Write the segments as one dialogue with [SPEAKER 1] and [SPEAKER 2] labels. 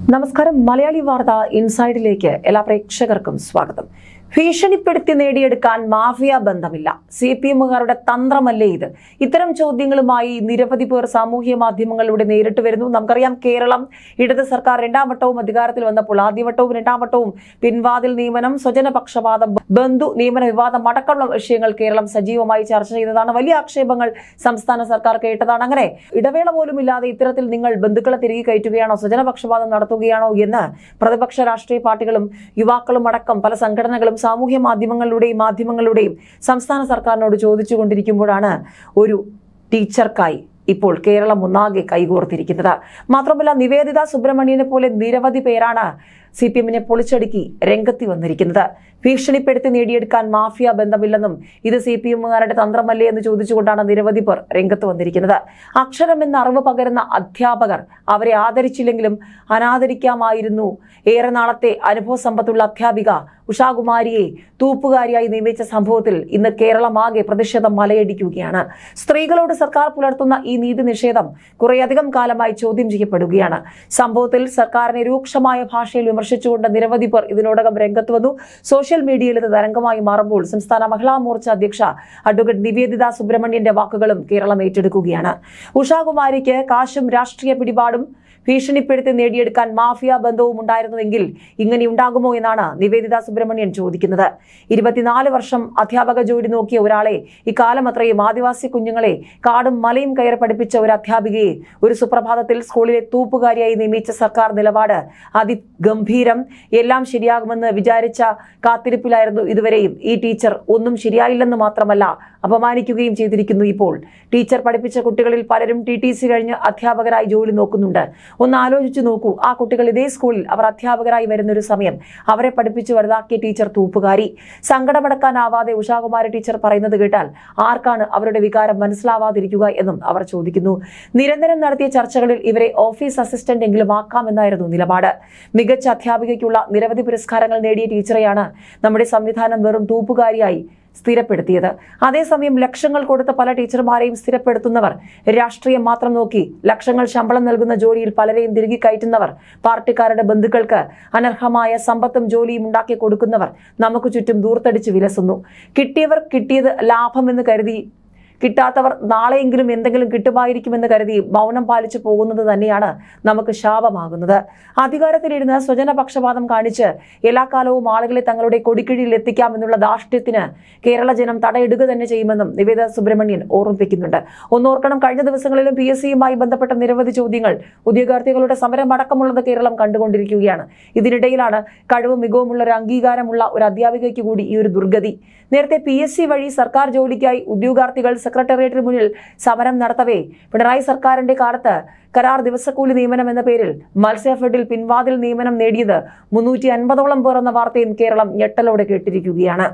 [SPEAKER 1] നമസ്കാരം മലയാളി വാർത്ത ഇൻസൈഡിലേക്ക് എല്ലാ പ്രേക്ഷകർക്കും സ്വാഗതം ഭീഷണിപ്പെടുത്തി നേടിയെടുക്കാൻ മാഫിയ ബന്ധമില്ല സി പി എമ്മുകാരുടെ തന്ത്രമല്ലേ ഇത് ഇത്തരം ചോദ്യങ്ങളുമായി നിരവധി പേർ സാമൂഹ്യ മാധ്യമങ്ങളിലൂടെ നേരിട്ട് വരുന്നു നമുക്കറിയാം കേരളം ഇടത് സർക്കാർ രണ്ടാം വട്ടവും അധികാരത്തിൽ വന്നപ്പോൾ ആദ്യവട്ടവും രണ്ടാം വട്ടവും പിൻവാതിൽ നിയമനം സ്വജനപക്ഷപാതം ബന്ധു നിയമന വിവാദം അടക്കമുള്ള വിഷയങ്ങൾ കേരളം സജീവമായി ചർച്ച ചെയ്തതാണ് വലിയ ആക്ഷേപങ്ങൾ സംസ്ഥാന സർക്കാർ കേട്ടതാണ് അങ്ങനെ ഇടവേള പോലും ഇല്ലാതെ ഇത്തരത്തിൽ നിങ്ങൾ ബന്ധുക്കളെ തിരികെ കയറ്റുകയാണോ സ്വജനപക്ഷപാതം നടത്തുകയാണോ എന്ന് പ്രതിപക്ഷ രാഷ്ട്രീയ പാർട്ടികളും യുവാക്കളും അടക്കം പല സംഘടനകളും സാമൂഹ്യ മാധ്യമങ്ങളിലൂടെയും മാധ്യമങ്ങളിലൂടെയും സംസ്ഥാന സർക്കാരിനോട് ചോദിച്ചുകൊണ്ടിരിക്കുമ്പോഴാണ് ഒരു ടീച്ചർക്കായി ഇപ്പോൾ കേരളം ഒന്നാകെ കൈകോർത്തിരിക്കുന്നത് മാത്രമല്ല നിവേദിത സുബ്രഹ്മണ്യനെ പോലെ നിരവധി പേരാണ് സി പി എമ്മിനെ പൊളിച്ചടുക്കി രംഗത്തി വന്നിരിക്കുന്നത് ഭീഷണിപ്പെടുത്തി നേടിയെടുക്കാൻ മാഫിയ ബന്ധമില്ലെന്നും ഇത് സി പി എമ്മുകാരുടെ തന്ത്രമല്ലേ എന്ന് ചോദിച്ചുകൊണ്ടാണ് നിരവധി പേർ രംഗത്ത് വന്നിരിക്കുന്നത് അക്ഷരം എന്ന അറിവ് പകരുന്ന അധ്യാപകർ അവരെ ആദരിച്ചില്ലെങ്കിലും അനാദരിക്കാമായിരുന്നു ഏറെ നാളത്തെ അനുഭവ സമ്പത്തുള്ള അധ്യാപിക ഉഷാകുമാരിയെ തൂപ്പുകാരിയായി നിയമിച്ച സംഭവത്തിൽ ഇന്ന് കേരളമാകെ പ്രതിഷേധം മലയടിക്കുകയാണ് സ്ത്രീകളോട് സർക്കാർ പുലർത്തുന്ന ഈ നീതി നിഷേധം കുറേയധികം കാലമായി ചോദ്യം ചെയ്യപ്പെടുകയാണ് സംഭവത്തിൽ സർക്കാരിനെ രൂക്ഷമായ ഭാഷയിൽ വിമർശിച്ചുകൊണ്ട് നിരവധി പേർ ഇതിനോടകം രംഗത്ത് വന്നു സോഷ്യൽ മീഡിയയിൽ ഇത് തരംഗമായി മാറുമ്പോൾ സംസ്ഥാന മഹിളാ മോർച്ച അധ്യക്ഷ അഡ്വക്കേറ്റ് നിവേദിത സുബ്രഹ്മണ്യന്റെ വാക്കുകളും കേരളം ഏറ്റെടുക്കുകയാണ് ഉഷാകുമാരിക്ക് കാശും രാഷ്ട്രീയ പിടിപാടും ഭീഷണിപ്പെടുത്തി നേടിയെടുക്കാൻ മാഫിയ ബന്ധവും ഉണ്ടായിരുന്നുവെങ്കിൽ ഇങ്ങനെ ഉണ്ടാകുമോ എന്നാണ് നിവേദിത സുബ്രഹ്മണ്യൻ ചോദിക്കുന്നത് ഇരുപത്തിനാല് വർഷം അധ്യാപക ജോലി നോക്കിയ ഒരാളെ ഇക്കാലം അത്രയും ആദിവാസി കുഞ്ഞുങ്ങളെ കാടും മലയും കയറി പഠിപ്പിച്ച ഒരു അധ്യാപികയെ ഒരു സുപ്രഭാതത്തിൽ സ്കൂളിലെ തൂപ്പുകാരിയായി നിയമിച്ച സർക്കാർ നിലപാട് അതിഗംഭീരം എല്ലാം ശരിയാകുമെന്ന് വിചാരിച്ച കാത്തിരിപ്പിലായിരുന്നു ഇതുവരെയും ഈ ടീച്ചർ ഒന്നും ശരിയായില്ലെന്ന് മാത്രമല്ല അപമാനിക്കുകയും ചെയ്തിരിക്കുന്നു ഇപ്പോൾ ടീച്ചർ പഠിപ്പിച്ച കുട്ടികളിൽ പലരും ടി ടി സി കഴിഞ്ഞ് അധ്യാപകരായി ജോലി നോക്കുന്നുണ്ട് ഒന്ന് ആലോചിച്ചു നോക്കൂ ആ കുട്ടികൾ ഇതേ സ്കൂളിൽ അവർ അധ്യാപകരായി വരുന്ന ഒരു സമയം അവരെ പഠിപ്പിച്ച് വലുതാക്കിയ ടീച്ചർ തൂപ്പുകാരി സങ്കടമടക്കാനാവാതെ ഉഷാകുമാരി ടീച്ചർ പറയുന്നത് കേട്ടാൽ ആർക്കാണ് അവരുടെ വികാരം മനസ്സിലാവാതിരിക്കുക എന്നും അവർ ചോദിക്കുന്നു നിരന്തരം നടത്തിയ ചർച്ചകളിൽ ഇവരെ ഓഫീസ് അസിസ്റ്റന്റ് എങ്കിലും ആക്കാമെന്നായിരുന്നു നിലപാട് മികച്ച അധ്യാപികയ്ക്കുള്ള നിരവധി പുരസ്കാരങ്ങൾ നേടിയ ടീച്ചറെയാണ് നമ്മുടെ സംവിധാനം വെറും തൂപ്പുകാരിയായി സ്ഥിരപ്പെടുത്തിയത് അതേസമയം ലക്ഷങ്ങൾ കൊടുത്ത പല ടീച്ചർമാരെയും സ്ഥിരപ്പെടുത്തുന്നവർ രാഷ്ട്രീയം മാത്രം നോക്കി ലക്ഷങ്ങൾ ശമ്പളം നൽകുന്ന ജോലിയിൽ പലരെയും തിരികെ കയറ്റുന്നവർ പാർട്ടിക്കാരുടെ ബന്ധുക്കൾക്ക് അനർഹമായ സമ്പത്തും ജോലിയും ഉണ്ടാക്കി കൊടുക്കുന്നവർ നമുക്ക് ചുറ്റും ദൂർത്തടിച്ച് വിലസുന്നു കിട്ടിയവർ കിട്ടിയത് ലാഭമെന്ന് കരുതി കിട്ടാത്തവർ നാളെയെങ്കിലും എന്തെങ്കിലും കിട്ടുമായിരിക്കുമെന്ന് കരുതി മൗനം പാലിച്ചു പോകുന്നത് തന്നെയാണ് നമുക്ക് ശാപമാകുന്നത് അധികാരത്തിലിരുന്ന് സ്വജനപക്ഷപാതം കാണിച്ച് എല്ലാ കാലവും ആളുകളെ തങ്ങളുടെ കൊടിക്കിഴിയിൽ എത്തിക്കാമെന്നുള്ള ധാർഷ്ട്യത്തിന് കേരള ജനം തടയിടുക തന്നെ ചെയ്യുമെന്നും നിവേദ സുബ്രഹ്മണ്യൻ ഓർമ്മിപ്പിക്കുന്നുണ്ട് ഒന്നോർക്കണം കഴിഞ്ഞ ദിവസങ്ങളിലും പി എസ് സിയുമായി ബന്ധപ്പെട്ട നിരവധി ചോദ്യങ്ങൾ ഉദ്യോഗാർത്ഥികളുടെ സമരം അടക്കമുള്ളത് കേരളം കണ്ടുകൊണ്ടിരിക്കുകയാണ് ഇതിനിടയിലാണ് കഴിവും മികവുമുള്ള ഒരു അംഗീകാരമുള്ള ഒരു അധ്യാപികയ്ക്ക് കൂടി ഈ ഒരു ദുർഗതി നേരത്തെ പി എസ് സി വഴി സർക്കാർ ജോലിക്കായി ഉദ്യോഗാർത്ഥികൾ സെക്രട്ടേറിയറ്റിന് മുന്നിൽ സമരം നടത്തവേ പിണറായി സർക്കാരിന്റെ കാലത്ത് കരാർ ദിവസക്കൂലി നിയമനം എന്ന പേരിൽ മത്സ്യഫെഡിൽ പിൻവാതിൽ നിയമനം നേടിയത് മുന്നൂറ്റി അൻപതോളം പേർ എന്ന വാർത്തയും കേരളം ഞെട്ടലോടെ കേട്ടിരിക്കുകയാണ്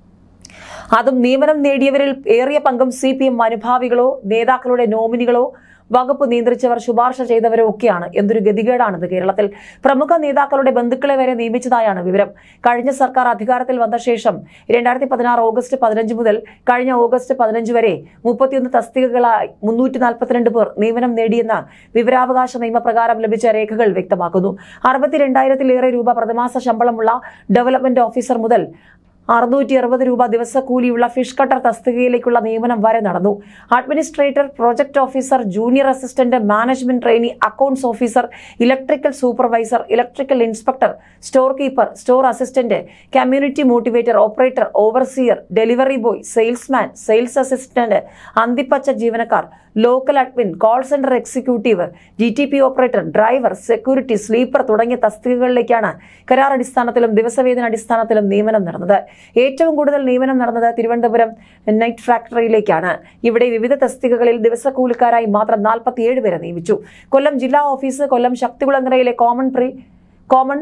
[SPEAKER 1] അതും നിയമനം നേടിയവരിൽ ഏറിയ പങ്കും സി പി എം അനുഭാവികളോ നേതാക്കളുടെ നോമിനികളോ വകുപ്പ് നിയന്ത്രിച്ചവർ ശുപാർശ ചെയ്തവരോ ഒക്കെയാണ് എന്തൊരു ഗതികേടാണിത് കേരളത്തിൽ പ്രമുഖ നേതാക്കളുടെ ബന്ധുക്കളെ വരെ നിയമിച്ചതായാണ് വിവരം കഴിഞ്ഞ സർക്കാർ അധികാരത്തിൽ വന്ന ശേഷം രണ്ടായിരത്തി പതിനാറ് ഓഗസ്റ്റ് പതിനഞ്ച് മുതൽ കഴിഞ്ഞ ഓഗസ്റ്റ് പതിനഞ്ച് വരെ മുപ്പത്തിയൊന്ന് തസ്തികകളായി മുന്നൂറ്റി നാൽപ്പത്തിരണ്ട് പേർ നിയമനം നേടിയെന്ന് വിവരാവകാശ നിയമപ്രകാരം ലഭിച്ച രേഖകൾ വ്യക്തമാക്കുന്നു അറുപത്തിരണ്ടായിരത്തിലേറെ രൂപ പ്രതിമാസ ശമ്പളമുള്ള ഡെവലപ്മെന്റ് ഓഫീസർ മുതൽ അറുന്നൂറ്റി അറുപത് രൂപ ദിവസക്കൂലിയുള്ള ഫിഷ് കട്ടർ തസ്തികയിലേക്കുള്ള നിയമനം വരെ നടന്നു administrator project officer junior assistant management trainee accounts officer electrical supervisor electrical inspector store keeper store assistant community motivator operator overseer delivery boy salesman sales assistant Anthippacha ജീവനക്കാർ local admin call centre executive G T P operator driver security sweeper തുടങ്ങിയ തസ്തികകളിലേക്കാണ് കരാർ അടിസ്ഥാനത്തിലും ദിവസവേതന അടിസ്ഥാനത്തിലും നിയമനം നടന്നത് ഏറ്റവും കൂടുതൽ നിയമനം നടന്നത് തിരുവനന്തപുരം നൈറ്റ് ഫാക്ടറിയിലേക്കാണ് ഇവിടെ വിവിധ തസ്തികകളിൽ ദിവസക്കൂലിക്കാരായി മാത്രം നാൽപ്പത്തിയേഴ് പേരെ നിയമിച്ചു കൊല്ലം ജില്ലാ ഓഫീസ് കൊല്ലം ശക്തികുളങ്ങരയിലെ common pre common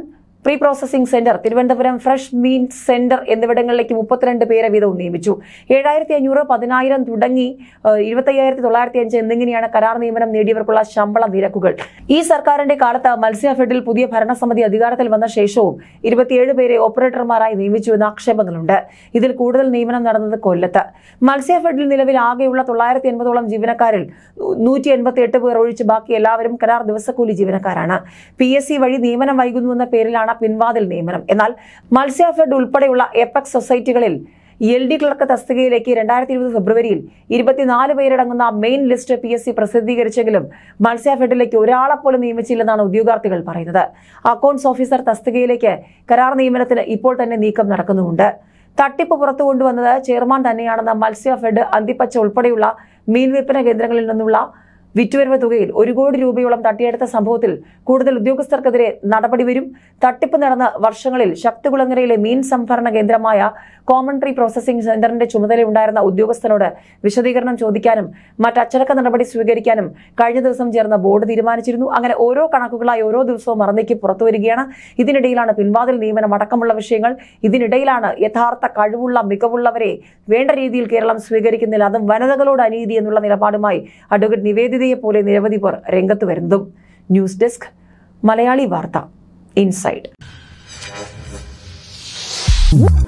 [SPEAKER 1] pre processing centre Thiruvananthapuram fresh മീൻ സെന്റർ എന്നിവിടങ്ങളിലേക്ക് മുപ്പത്തിരണ്ട് പേരെ വീതവും നിയമിച്ചു ഏഴായിരത്തി അഞ്ഞൂറ് പതിനായിരം തുടങ്ങി ഇരുപത്തയ്യായിരത്തി തൊള്ളായിരത്തി അഞ്ച് എന്നിങ്ങനെയാണ് കരാർ നിയമനം നേടിയവർക്കുള്ള ശമ്പള നിരക്കുകൾ ഈ സർക്കാരിന്റെ കാലത്ത് മത്സ്യഫെഡിൽ പുതിയ ഭരണസമിതി അധികാരത്തിൽ വന്ന ശേഷവും ഇരുപത്തിയേഴ് പേരെ ഓപ്പറേറ്റർമാരായി നിയമിച്ചുവെന്ന ആക്ഷേപങ്ങളുണ്ട് ഇതിൽ കൂടുതൽ നിയമനം നടന്നത് കൊല്ലത്ത് മത്സ്യഫെഡിൽ നിലവിൽ ആകെയുള്ള തൊള്ളായിരത്തി എൺപതോളം ജീവനക്കാരിൽ നൂറ്റി എൺപത്തി എട്ട് പേർ ഒഴിച്ച് ബാക്കി എല്ലാവരും കരാർ ദിവസക്കൂലി ജീവനക്കാരാണ് പി എസ് സി വഴി നിയമനം വൈകുന്നുവെന്ന പേരിലാണ് പിൻവാതിൽ നിയമനം എന്നാൽ മത്സ്യഫെഡ് ഉൾപ്പെടെയുള്ള എപെക്സ് സൊസൈറ്റികളിൽ എൽ ഡി ക്ലർക്ക് തസ്തികയിലേക്ക് രണ്ടായിരത്തി ഇരുപത് ഫെബ്രുവരിയിൽ ഇരുപത്തിനാല് പേരടങ്ങുന്ന main list P S C പ്രസിദ്ധീകരിച്ചെങ്കിലും മത്സ്യഫെഡിലേക്ക് ഒരാളെ പോലും നിയമിച്ചില്ലെന്നാണ് ഉദ്യോഗാർത്ഥികൾ പറയുന്നത് അക്കൗണ്ട്സ് ഓഫീസർ തസ്തികയിലേക്ക് കരാർ നിയമനത്തിന് ഇപ്പോൾ തന്നെ നീക്കം നടക്കുന്നുമുണ്ട് തട്ടിപ്പ് പുറത്തു കൊണ്ടുവന്നത് ചെയർമാൻ തന്നെയാണെന്ന മത്സ്യഫെഡ് അന്തിപ്പച്ച ഉൾപ്പെടെയുള്ള മീൻ വിൽപ്പന കേന്ദ്രങ്ങളിൽ നിന്നുള്ള വിറ്റുവരവ് തുകയിൽ ഒരു കോടി രൂപയോളം തട്ടിയെടുത്ത സംഭവത്തിൽ കൂടുതൽ ഉദ്യോഗസ്ഥർക്കെതിരെ നടപടി വരും തട്ടിപ്പ് നടന്ന വർഷങ്ങളിൽ ശക്തികുളങ്ങരയിലെ മീൻ സംഭരണ കേന്ദ്രമായ കോമൺ ട്രീ പ്രോസസിംഗ് സെന്ററിന്റെ ചുമതലയുണ്ടായിരുന്ന ഉദ്യോഗസ്ഥനോട് വിശദീകരണം ചോദിക്കാനും മറ്റ് അച്ചടക്ക നടപടി സ്വീകരിക്കാനും കഴിഞ്ഞ ദിവസം ചേർന്ന ബോർഡ് തീരുമാനിച്ചിരുന്നു അങ്ങനെ ഓരോ കണക്കുകളായി ഓരോ ദിവസവും മറന്നേക്ക് പുറത്തു വരികയാണ് ഇതിനിടയിലാണ് പിൻവാതിൽ നിയമനം അടക്കമുള്ള വിഷയങ്ങൾ ഇതിനിടയിലാണ് യഥാർത്ഥ കഴിവുള്ള മികവുള്ളവരെ വേണ്ട രീതിയിൽ കേരളം സ്വീകരിക്കുന്നില്ല അതും വനിതകളോട് അനീതി എന്നുള്ള നിലപാടുമായി അഡ്വക്കേറ്റ് നിവേദിതയെ പോലെ നിരവധി പേർ രംഗത്ത് വരുന്നതും ന്യൂസ് ഡെസ്ക് മലയാളി വാർത്ത ഇൻസൈഡ്